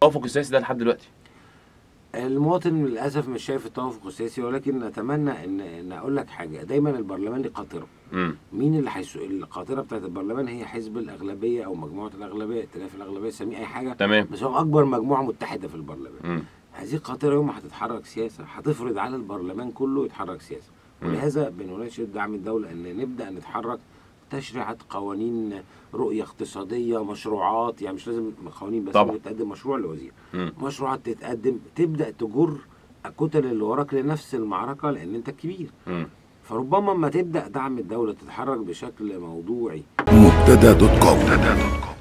التوافق السياسي ده لحد دلوقتي المواطن للاسف مش شايف التوافق السياسي ولكن نتمنى ان ان اقول لك حاجه دايما البرلمان ليه قاطره امم مين اللي حيسوق القاطره بتاعت البرلمان هي حزب الاغلبيه او مجموعه الاغلبيه ائتلاف الاغلبيه سميه اي حاجه تمام بس هو اكبر مجموعه متحده في البرلمان امم هذه القاطره يوم ما هتتحرك سياسه هتفرض على البرلمان كله يتحرك سياسه مم. ولهذا بنناشد دعم الدوله ان نبدا نتحرك تشريعات قوانين رؤيه اقتصاديه مشروعات يعني مش لازم قوانين بس طبعا. ممكن تقدم مشروع لوزير امم مشروعات تتقدم تبدا تجر الكتل اللي وراك لنفس المعركه لان انت الكبير امم فربما ما تبدا دعم الدوله تتحرك بشكل موضوعي مبتدا دوت كوم